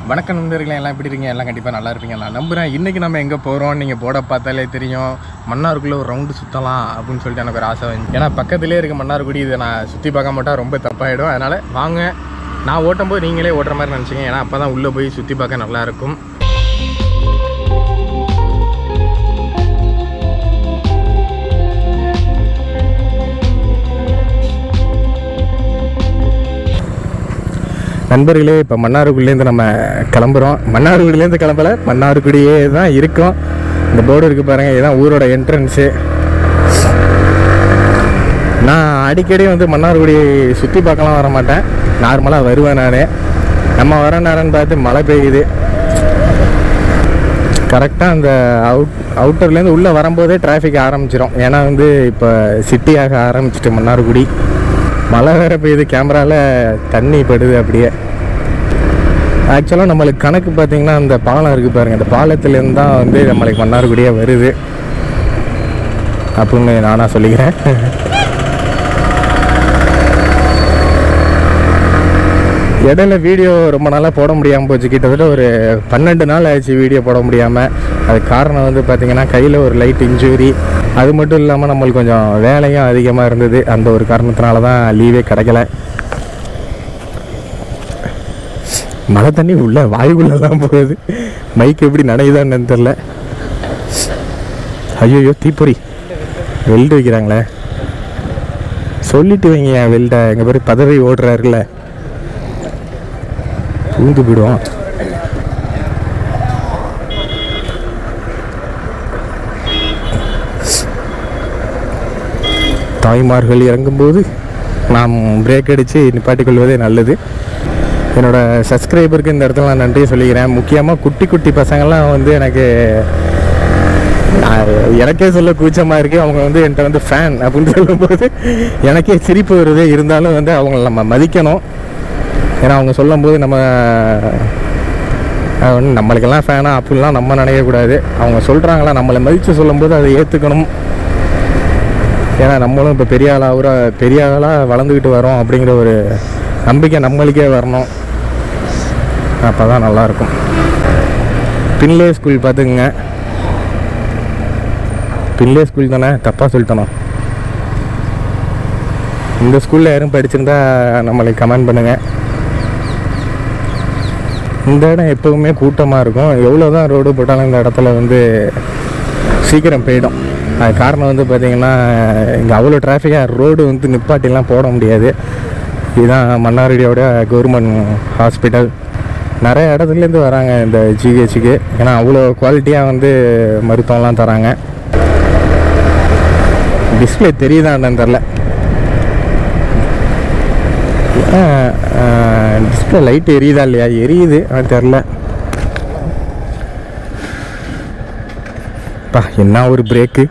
வணக்கம் நண்பர்களே எல்லாம் எப்படி இருக்கீங்க எல்லாம் கண்டிப்பாக நல்லா இருப்பீங்க நான் நம்புகிறேன் இன்றைக்கி நம்ம எங்கே போகிறோம் நீங்கள் போட பார்த்தாலே தெரியும் மன்னாருக்குள்ளே ஒரு ரவுண்டு சுற்றலாம் அப்படின்னு சொல்லிட்டு எனக்கு ஒரு ஆசை வந்து ஏன்னா பக்கத்துலேயே இருக்க மன்னார்குடி இதை நான் சுற்றி பார்க்க மாட்டா ரொம்ப தப்பாயிடும் அதனால் வாங்க நான் ஓட்டும்போது நீங்களே ஓட்டுற மாதிரி நினச்சிங்க ஏன்னா அப்போ தான் உள்ளே போய் சுற்றி பார்க்க நல்லாயிருக்கும் நண்பர்களே இப்போ மன்னார்குடியிலேருந்து நம்ம கிளம்புறோம் மன்னார்குடியிலேருந்து கிளம்பல மன்னார்குடியே தான் இருக்கோம் இந்த போர்டு இருக்குது பாருங்கள் இதுதான் ஊரோட என்ட்ரன்ஸு நான் அடிக்கடி வந்து மன்னார்குடி சுற்றி பார்க்கலாம் வர மாட்டேன் நார்மலாக வருவேன் நான் நம்ம வர நேரம்னு பார்த்து மழை பெய்யுது கரெக்டாக அந்த அவுட் அவுட்டர்லேருந்து உள்ளே வரும்போதே டிராஃபிக் ஆரம்பிச்சிடும் ஏன்னா வந்து இப்போ சிட்டியாக ஆரம்பிச்சிட்டு மன்னார்குடி மழை வேற பெய்யுது கேமராவில் தண்ணி படுது அப்படியே ஆக்சுவலாக நம்மளுக்கு கணக்கு பார்த்தீங்கன்னா அந்த பாலம் இருக்குது பாருங்கள் அந்த பாலத்துலேருந்து தான் வந்து நம்மளுக்கு மன்னார்குடியே வருது அப்படின்னு நானாக சொல்லிக்கிறேன் இடையில வீடியோ ரொம்ப நாளாக போட முடியாமல் போச்சு கிட்டத்தட்ட ஒரு பன்னெண்டு நாள் ஆச்சு வீடியோ போட முடியாமல் அதுக்கு காரணம் வந்து பார்த்திங்கன்னா கையில் ஒரு லைட் இன்ஜுரி அது மட்டும் இல்லாமல் நம்மளுக்கு கொஞ்சம் வேலையும் அதிகமாக இருந்தது அந்த ஒரு காரணத்தினால தான் லீவே கிடைக்கல மழை தண்ணி உள்ள வாயுக்குள்ளெல்லாம் போகுது மைக் எப்படி நனையுதான்னு தெரில ஐயோ தீப்பொறி வெல்டு வைக்கிறாங்களே சொல்லிட்டு வைங்க என் வெல்டை எங்கள் பேர் பதவி ஓடுறாருல்ல பூந்து போயிடுவோம் தாய்மார்கள் இறங்கும்போது நாம் பிரேக் அடித்து நிப்பாட்டிக் கொள்வதே நல்லது என்னோட சப்ஸ்கிரைபருக்கு இந்த இடத்துல நான் நன்றியை சொல்லிக்கிறேன் முக்கியமாக குட்டி குட்டி பசங்கள்லாம் வந்து எனக்கு நான் எனக்கே சொல்ல கூச்சமாக இருக்குது அவங்க வந்து என்கிட்ட வந்து ஃபேன் அப்படின்னு சொல்லும்போது எனக்கே சிரிப்பு வருது இருந்தாலும் வந்து அவங்கள நம்ம மதிக்கணும் ஏன்னா அவங்க சொல்லும்போது நம்ம அஹ், வந்து நம்மளுக்கெல்லாம் ஃபேனாக அப்படிலாம் நம்ம நினைக்கக்கூடாது அவங்க சொல்கிறாங்களா நம்மளை மதித்து சொல்லும்போது அதை ஏற்றுக்கணும் ஏன்னா நம்மளும் இப்போ பெரிய ஆளாக ஒரு பெரிய ஆளாக வளர்ந்துக்கிட்டு வரோம் அப்படிங்கிற ஒரு நம்பிக்கை நம்மளுக்கே வரணும் அப்போ தான் நல்லாயிருக்கும் பின்லே ஸ்கூல் பார்த்துக்குங்க பின்லே ஸ்கூல் தானே தப்பாக சொல்லிட்டேனா இந்த ஸ்கூலில் யாரும் படிச்சிருந்தா நம்மளுக்கு கமெண்ட் பண்ணுங்கள் இந்த இடம் எப்பவுமே கூட்டமாக இருக்கும் எவ்வளோ தான் ரோடு போட்டாலும் இந்த இடத்துல வந்து சீக்கிரம் போயிடும் அது காரணம் வந்து பார்த்திங்கன்னா இங்கே அவ்வளோ டிராஃபிக்காக ரோடு வந்து நிப்பாட்டிலாம் போட முடியாது இதுதான் மன்னார்குடியோட கவர்மெண்ட் ஹாஸ்பிட்டல் நிறைய இடத்துலேருந்து வராங்க இந்த ஜிஹெச்சுக்கு ஏன்னா அவ்வளோ குவாலிட்டியாக வந்து மருத்துவம்லாம் தராங்க டிஸ்பிளே தெரியுதான்னு தெரில டிஸ்பிளே லைட் எரியுதா இல்லையா எரியுது ஆனால் தெரில பா என்ன ஒரு பிரேக்கு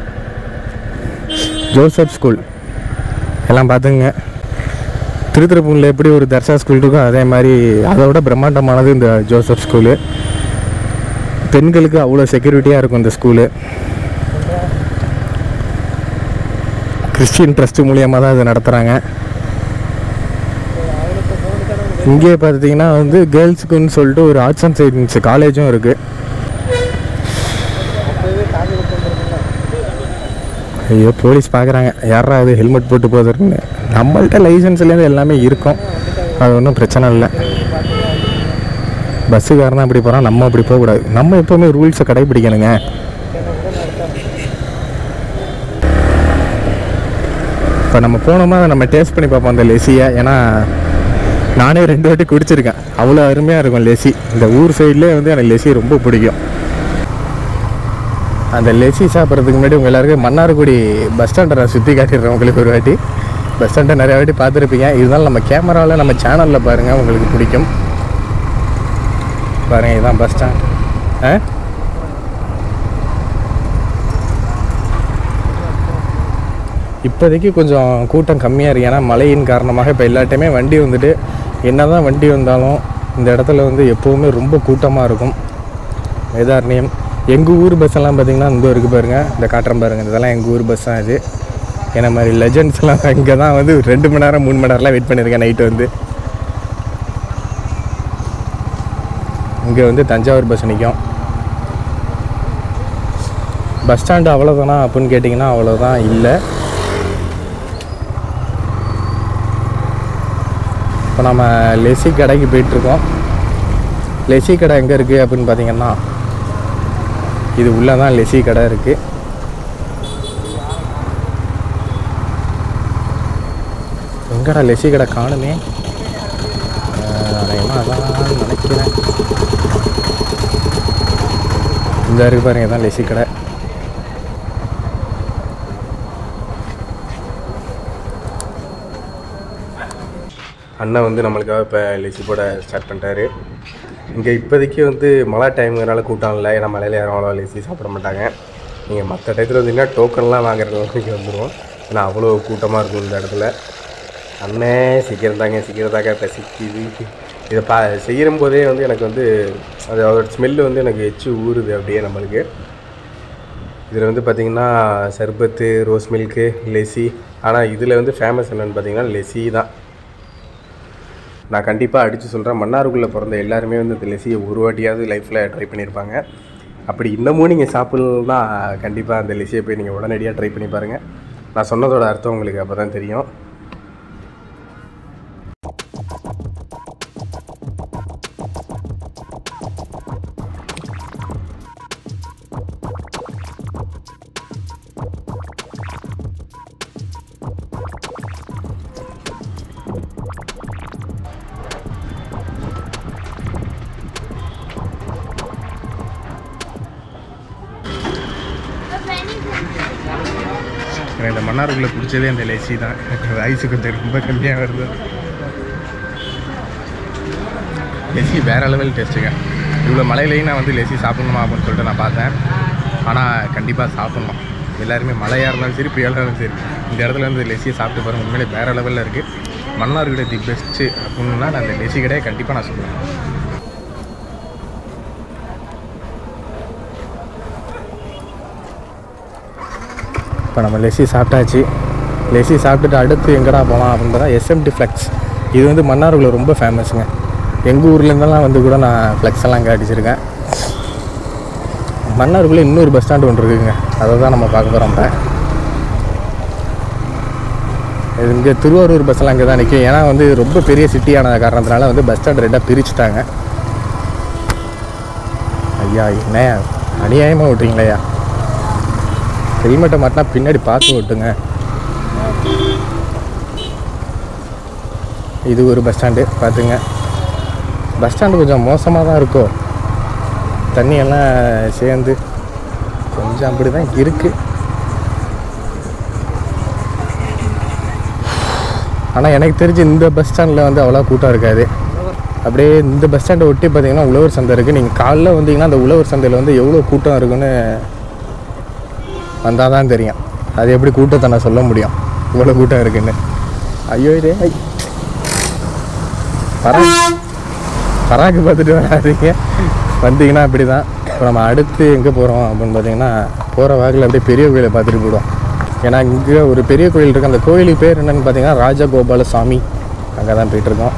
ஜோசப் ஸ்கூல் எல்லாம் பார்த்துங்க திருத்துறைப்பூண்டில் எப்படி ஒரு தர்ஷா ஸ்கூல் இருக்கோ அதே மாதிரி அதை விட பிரம்மாண்டமானது இந்த ஜோசப் ஸ்கூலு பெண்களுக்கு அவ்வளோ செக்யூரிட்டியாக இருக்கும் இந்த ஸ்கூலு கிறிஸ்டியன் ட்ரஸ்ட் மூலியமாக தான் இதை நடத்துகிறாங்க இங்கே பார்த்தீங்கன்னா வந்து கேர்ள்ஸுக்குன்னு சொல்லிட்டு ஒரு ஆர்ட்ஸ் அண்ட் சயின்ஸ் காலேஜும் இருக்குது ஐயோ போலீஸ் பார்க்குறாங்க யாரா அது ஹெல்மெட் போட்டு போகுதுன்னு நம்மள்ட்ட லைசன்ஸ்லேருந்து எல்லாமே இருக்கும் அது ஒன்றும் பிரச்சனை இல்லை பஸ்ஸுக்காரன் அப்படி போகிறான் நம்ம அப்படி போகக்கூடாது நம்ம எப்போவுமே ரூல்ஸை கடைபிடிக்கணுங்க இப்போ நம்ம போனோமா அதை நம்ம டேஸ்ட் பண்ணி பார்ப்போம் அந்த லெசியை ஏன்னா நானே ரெண்டு வாட்டி குடிச்சிருக்கேன் அவ்வளோ அருமையாக இருக்கும் லெசி இந்த ஊர் சைட்லேயே வந்து எனக்கு லெசி ரொம்ப பிடிக்கும் அந்த லெசி சாப்பிட்றதுக்கு முன்னாடி உங்கள் எல்லாருக்கும் மன்னார்குடி பஸ் ஸ்டாண்டை நான் சுற்றி காட்டிடுறேன் உங்களுக்கு ஒரு வாட்டி பஸ் ஸ்டாண்டை நிறைய வாட்டி பார்த்துருப்பீங்க இருந்தாலும் நம்ம கேமராவில் நம்ம சேனலில் பாருங்கள் உங்களுக்கு பிடிக்கும் பாருங்கள் இதுதான் பஸ் ஸ்டாண்ட் ஆ இப்போதைக்கு கொஞ்சம் கூட்டம் கம்மியாக இருக்குது ஏன்னா மழையின் காரணமாக இப்போ எல்லாட்டையுமே வண்டி வந்துட்டு என்ன தான் வண்டி வந்தாலும் இந்த இடத்துல வந்து எப்போவுமே ரொம்ப கூட்டமாக இருக்கும் வேதாரண்யம் எங்கள் ஊர் பஸ் எல்லாம் பார்த்தீங்கன்னா இங்கே இருக்குது பாருங்கள் இந்த காட்டுறேன் பாருங்கள் இதெல்லாம் எங்கள் ஊர் பஸ் தான் இது என்ன மாதிரி லெஜண்ட்ஸ்லாம் இங்கே தான் வந்து ரெண்டு மணி நேரம் மூணு மணி நேரம்லாம் வெயிட் பண்ணியிருக்கேன் நைட்டு வந்து இங்கே வந்து தஞ்சாவூர் பஸ் நிற்கும் பஸ் ஸ்டாண்டு அவ்வளோதானா அப்படின்னு கேட்டிங்கன்னா அவ்வளோதான் இல்லை இப்போ நம்ம லெசி கடைக்கு போயிட்டுருக்கோம் லெசி கடை எங்கே இருக்குது அப்படின்னு பார்த்தீங்கன்னா இது உள்ளே தான் லெசி கடை இருக்குது எங்கடா லெசி கடை காணுமே அநேகமாக அதான் நினைக்கிறேன் இந்த இருக்கு பாருங்க தான் லெசி கடை அண்ணன் வந்து நம்மளுக்காக இப்போ லெசி போட ஸ்டார்ட் பண்ணிட்டாரு இங்கே இப்போதைக்கு வந்து மழை டைம்னால கூட்டம் இல்லை ஏன்னா மழையில யாரும் அவ்வளோ லெசி சாப்பிட மாட்டாங்க நீங்கள் மற்ற டயத்தில் வந்தீங்கன்னா டோக்கன்லாம் வாங்குற நிலைமைக்கு வந்துடும் ஏன்னா அவ்வளோ கூட்டமாக இருக்கும் இந்த இடத்துல அண்ணே சீக்கிரம் தாங்க சீக்கிரம் தாங்க பசிக்குது இதை பா செய்யும் போதே வந்து எனக்கு வந்து அது அதோட ஸ்மெல்லு வந்து எனக்கு எச்சு ஊறுது அப்படியே நம்மளுக்கு இதில் வந்து பார்த்திங்கன்னா சர்பத்து ரோஸ் மில்க்கு லெசி ஆனால் இதில் வந்து ஃபேமஸ் என்னென்னு பார்த்தீங்கன்னா லெசி தான் நான் கண்டிப்பாக அடித்து சொல்கிறேன் மன்னாருக்குள்ளே பிறந்த எல்லாருமே வந்து இந்த லெசியை ஒரு வாட்டியாவது லைஃப்பில் ட்ரை பண்ணியிருப்பாங்க அப்படி இன்னமும் நீங்கள் சாப்பிட்லன்னா கண்டிப்பாக அந்த லெசியை போய் நீங்கள் உடனடியாக ட்ரை பண்ணி பாருங்கள் நான் சொன்னதோட அர்த்தம் உங்களுக்கு அப்போ தான் தெரியும் எனக்கு இந்த மன்னாருக்குள்ளே பிடிச்சதே அந்த லெசி தான் எனக்கு ஐஸு கொஞ்சம் ரொம்ப கம்மியாக வருது லெசி வேற லெவல் டேஸ்ட்டுங்க இவ்வளோ மழையிலையும் நான் வந்து லெசி சாப்பிடணுமா அப்படின்னு சொல்லிட்டு நான் பார்த்தேன் ஆனால் கண்டிப்பாக சாப்பிட்ணும் எல்லாருமே மழையாக இருந்தாலும் சரி புயலாக இருந்தாலும் சரி இந்த இடத்துல வந்து லெசியை சாப்பிட்டு பாருங்க உண்மையிலே வேறு லெவலில் இருக்குது மன்னார் கடை தி பெஸ்ட்டு அப்படின்னா நான் அந்த லெசி கடையை கண்டிப்பாக நான் சொல்லுவேன் இப்போ நம்ம லெசி சாப்பிட்டாச்சு லெசி சாப்பிட்டுட்டு அடுத்து எங்கடா போகலாம் அப்படின்னு பார்த்தா எஸ்எம்டி ஃப்ளெக்ஸ் இது வந்து மன்னார்குள்ள ரொம்ப ஃபேமஸுங்க எங்கள் ஊர்லேருந்தெல்லாம் வந்து கூட நான் ஃப்ளெக்ஸ் எல்லாம் இங்கே அடிச்சிருக்கேன் மன்னார்குள்ளே இன்னொரு பஸ் ஸ்டாண்டு ஒன்று இருக்குங்க அதை தான் நம்ம பார்க்க போகிறோம் இப்போ இது இங்கே திருவாரூர் பஸ்ஸெல்லாம் இங்கே தான் நிற்கும் ஏன்னா வந்து ரொம்ப பெரிய சிட்டியான காரணத்தினால வந்து பஸ் ஸ்டாண்ட் ரெண்டாக பிரிச்சுட்டாங்க ஐயா என்ன அநியாயமாக விட்றீங்களேயா ஹெல்மெட்டை மாட்டினா பின்னாடி பார்த்து ஓட்டுங்க இது ஒரு பஸ் ஸ்டாண்டு பார்த்துங்க பஸ் ஸ்டாண்டு கொஞ்சம் மோசமாக தான் இருக்கும் தண்ணியெல்லாம் சேர்ந்து கொஞ்சம் அப்படி தான் இருக்குது ஆனால் எனக்கு தெரிஞ்சு இந்த பஸ் ஸ்டாண்டில் வந்து அவ்வளோ கூட்டம் இருக்காது அப்படியே இந்த பஸ் ஸ்டாண்டை ஒட்டி பார்த்தீங்கன்னா உழவர் சந்தை இருக்குது நீங்கள் காலைல வந்தீங்கன்னா அந்த உழவர் சந்தையில் வந்து எவ்வளோ கூட்டம் இருக்குன்னு வந்தால் தான் தெரியும் அது எப்படி கூட்டத்தை நான் சொல்ல முடியும் இவ்வளோ கூட்டம் இருக்குன்னு ஐயோ இதே ஐ பராக் பராக்கு பார்த்துட்டு வராதீங்க வந்தீங்கன்னா அப்படி தான் இப்போ நம்ம அடுத்து எங்கே போகிறோம் அப்படின்னு பார்த்தீங்கன்னா போகிற வாக்கில் அப்படியே பெரிய கோயிலை பார்த்துட்டு போயிடுவோம் ஏன்னா இங்கே ஒரு பெரிய கோயில் இருக்குது அந்த கோயிலுக்கு பேர் என்னன்னு பார்த்தீங்கன்னா ராஜகோபால சாமி அங்கே தான் போயிட்டுருக்கோம்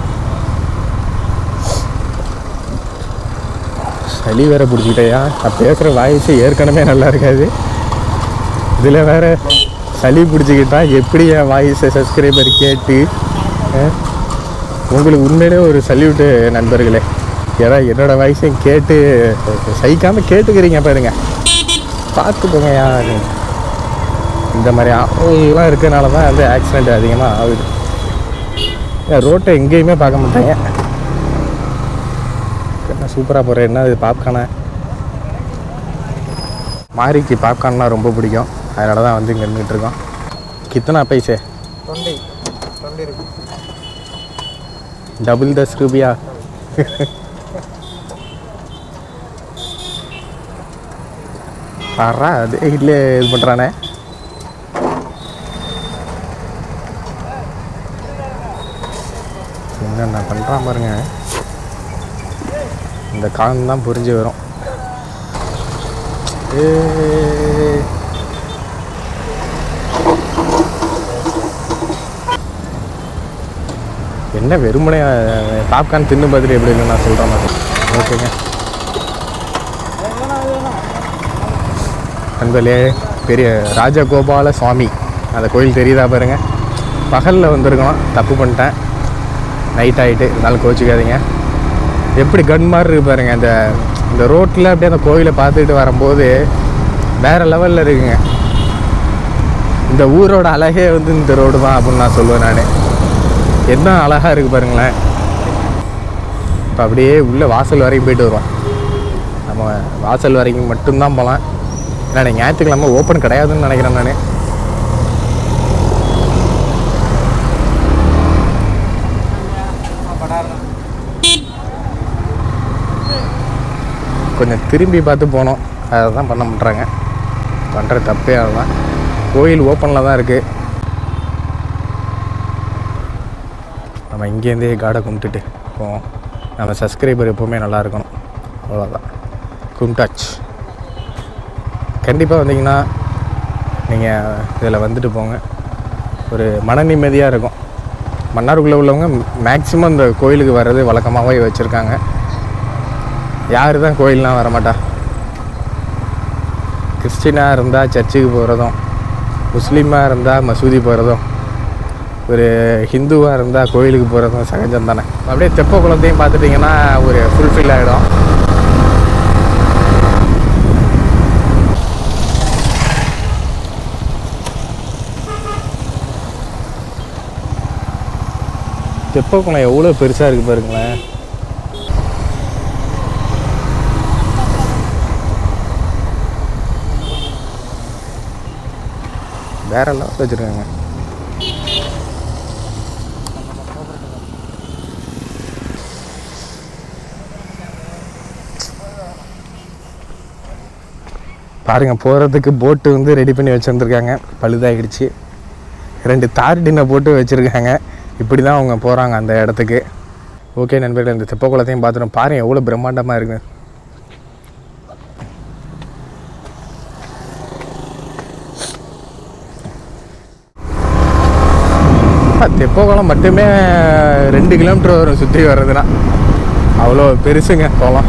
சளி வேற பிடிச்சிக்கிட்டேயா நான் பேசுகிற வாய்ஸ் ஏற்கனவே நல்லா இருக்காது இதில் வேற சளி பிடிச்சிக்கிட்டா எப்படி என் வாய்ஸை சப்ஸ்கிரைபர் கேட்டு அஹ், உங்களுக்கு உண்மையிலே ஒரு சல்யூட்டு நண்பர்களே ஏன்னா என்னோட வாய்ஸையும் கேட்டு சகிக்காமல் கேட்டுக்கிறீங்க பாருங்க பார்த்துக்கோங்கய்யா இந்த மாதிரி ஆவெல்லாம் இருக்கனால தான் வந்து ஆக்சிடெண்ட் அதிகமாக ஆகுது ஏன் ரோட்டை எங்கேயுமே பார்க்க மாட்டேங்க என்ன சூப்பராக போகிறேன் என்ன இது பாப்கார்னா மாரிக்கு பாப்கார்ன்லாம் ரொம்ப பிடிக்கும் அதனால தான் வந்து இங்கே நின்றுட்டு இருக்கோம் கித்தனா பைசே தொண்டை தொண்டை இருக்கு டபுள் தஸ் ரூபியா பாரா அது இல்லை இது பண்ணுறானே என்னென்ன பண்ணுறான் பாருங்க இந்த காலம் தான் புரிஞ்சு வரும் ஏய். என்ன வெறுமனே பாப்கார்ன் தின்னு பார்த்துட்டு எப்படி இருக்குன்னு நான் சொல்கிற மாதிரி ஓகேங்க நண்பர்களே பெரிய ராஜகோபால சுவாமி அந்த கோயில் தெரியுதா பாருங்க பகலில் வந்திருக்கணும் தப்பு பண்ணிட்டேன் நைட் ஆகிட்டு இருந்தாலும் கோச்சிக்காதீங்க எப்படி கன் மாதிரி இருக்கு பாருங்க அந்த இந்த ரோட்டில் அப்படியே அந்த கோயிலை பார்த்துட்டு வரும்போது வேற லெவலில் இருக்குங்க இந்த ஊரோட அழகே வந்து இந்த ரோடு தான் அப்படின்னு நான் சொல்லுவேன் நான் என்ன அழகாக இருக்குது பாருங்களேன் இப்போ அப்படியே உள்ளே வாசல் வரைக்கும் போயிட்டு வருவோம் நம்ம வாசல் வரைக்கும் மட்டும்தான் போகலாம் ஏன்னா இன்னைக்கு ஞாயிற்றுக்கிழமை ஓப்பன் கிடையாதுன்னு நினைக்கிறேன் நான் கொஞ்சம் திரும்பி பார்த்து போனோம் அதை தான் பண்ண மாட்றாங்க பண்ணுற தப்பே அதுதான் கோயில் ஓப்பனில் தான் இருக்குது நம்ம இங்கேருந்தே காடை கும்பிட்டுட்டு போவோம் நம்ம சப்ஸ்கிரைபர் எப்போவுமே நல்லா இருக்கணும் அவ்வளோதான் கும்டாச் கண்டிப்பாக வந்தீங்கன்னா நீங்கள் இதில் வந்துட்டு போங்க ஒரு மன நிம்மதியாக இருக்கும் மன்னாருக்குள்ளே உள்ளவங்க மேக்ஸிமம் இந்த கோயிலுக்கு வர்றது வழக்கமாகவே வச்சுருக்காங்க யார் தான் கோயில்லாம் வரமாட்டா கிறிஸ்டினாக இருந்தால் சர்ச்சுக்கு போகிறதும் முஸ்லீமாக இருந்தால் மசூதி போகிறதும் ஒரு ஹிந்துவாக இருந்தால் கோயிலுக்கு போகிறதும் சகஜம் தானே அப்படியே தெப்ப குளத்தையும் பார்த்துட்டிங்கன்னா ஒரு ஃபுல்ஃபில் ஆகிடும் தெப்பக்குளம் எவ்வளோ பெருசாக இருக்குது பாருங்களேன் வேற லெவலில் வச்சுருக்காங்க பாருங்க போகிறதுக்கு போட்டு வந்து ரெடி பண்ணி வச்சுருந்துருக்காங்க பழுதாகிடுச்சு ரெண்டு தார் டின்னை போட்டு வச்சுருக்காங்க இப்படி தான் அவங்க போகிறாங்க அந்த இடத்துக்கு ஓகே நண்பர்களே இந்த தெப்பக்குளத்தையும் பார்த்துட்டோம் பாருங்க எவ்வளோ பிரம்மாண்டமாக இருக்குது தெப்பக்குளம் மட்டுமே ரெண்டு கிலோமீட்டர் வரும் சுற்றி வர்றதுனா அவ்வளோ பெருசுங்க குளம்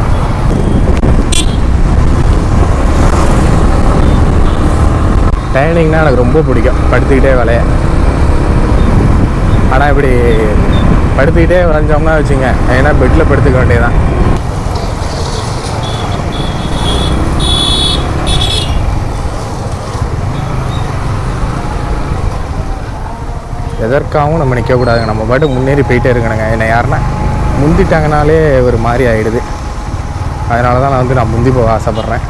டைனிங்னா எனக்கு ரொம்ப பிடிக்கும் படுத்துக்கிட்டே விளைய ஆனால் இப்படி படுத்துக்கிட்டே விளைஞ்சோம்னா வச்சுங்க ஏன்னா பெட்டில் படுத்துக்க வேண்டியதான் எதற்காகவும் நம்ம நிற்கக்கூடாதுங்க நம்ம பாட்டுக்கு முன்னேறி போயிட்டே இருக்கணுங்க என்னை யாருன்னா முந்திட்டாங்கனாலே ஒரு மாதிரி ஆயிடுது அதனால தான் நான் வந்து நான் முந்தி போக ஆசைப்பட்றேன்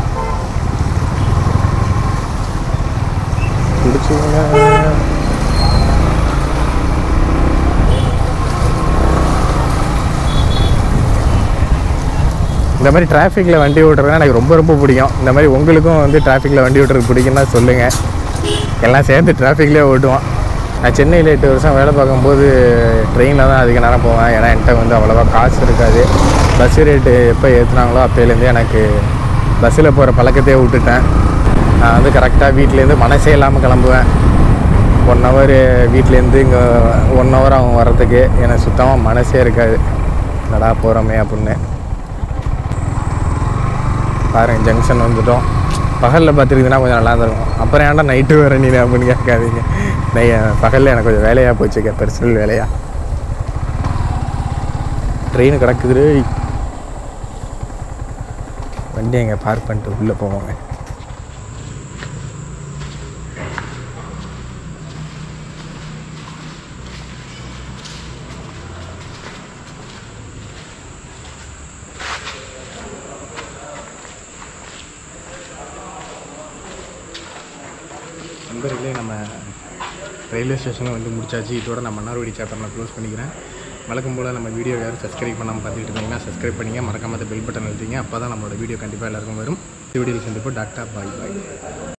பிடிச்சிங்க இந்த மாதிரி டிராஃபிக்கில் வண்டி ஓட்டுறதுனா எனக்கு ரொம்ப ரொம்ப பிடிக்கும் இந்த மாதிரி உங்களுக்கும் வந்து டிராஃபிக்கில் வண்டி ஓட்டுறது பிடிக்குன்னா சொல்லுங்கள் எல்லாம் சேர்ந்து டிராஃபிக்லேயே ஓட்டுவோம் நான் சென்னையில் எட்டு வருஷம் வேலை பார்க்கும்போது ட்ரெயினில் தான் அதிக நேரம் போவேன் ஏன்னா என்கிட்ட வந்து அவ்வளோவா காசு இருக்காது பஸ் ரேட்டு எப்போ ஏற்றுனாங்களோ அப்போலேருந்தே எனக்கு பஸ்ஸில் போகிற பழக்கத்தையே விட்டுட்டேன் நான் வந்து கரெக்டாக வீட்டிலேருந்து மனசே இல்லாமல் கிளம்புவேன் ஒன் ஹவர் வீட்டிலேருந்து இங்கே ஒன் ஹவர் ஆகும் வர்றதுக்கு எனக்கு சுத்தமாக மனசே இருக்காது என்னடா போகிறோமே அப்படின்னு பாருங்க ஜங்ஷன் வந்துட்டோம் பகலில் பார்த்துருக்குதுன்னா கொஞ்சம் நல்லா இருந்திருக்கும் அப்புறம் ஏன்டா நைட்டு வர நீ அப்படின்னு கேட்காதீங்க நை பகலில் எனக்கு கொஞ்சம் வேலையாக போச்சுக்க பர்சனல் வேலையா ட்ரெயின் கிடக்குது வண்டி அங்கே பார்க் பண்ணிட்டு உள்ளே போவாங்க நண்பர்களே நம்ம ரயில்வே ஸ்டேஷனில் வந்து முடிச்சாச்சு இதோட நான் மன்னார்வடி சாப்டர் நான் க்ளோஸ் பண்ணிக்கிறேன் வழக்கம் போல் நம்ம வீடியோ யாரும் சப்ஸ்கிரைப் பண்ணாமல் பார்த்துட்டு இருந்தீங்கன்னா சப்ஸ்கிரைப் பண்ணிங்க மறக்காம பெல் பட்டன் அழுத்திங்க அப்போ தான் நம்மளோட வீடியோ கண்டிப்பாக எல்லாருக்கும் வரும் வீடியோவில் சந்திப்போம் டாக்டா பாய் பாய்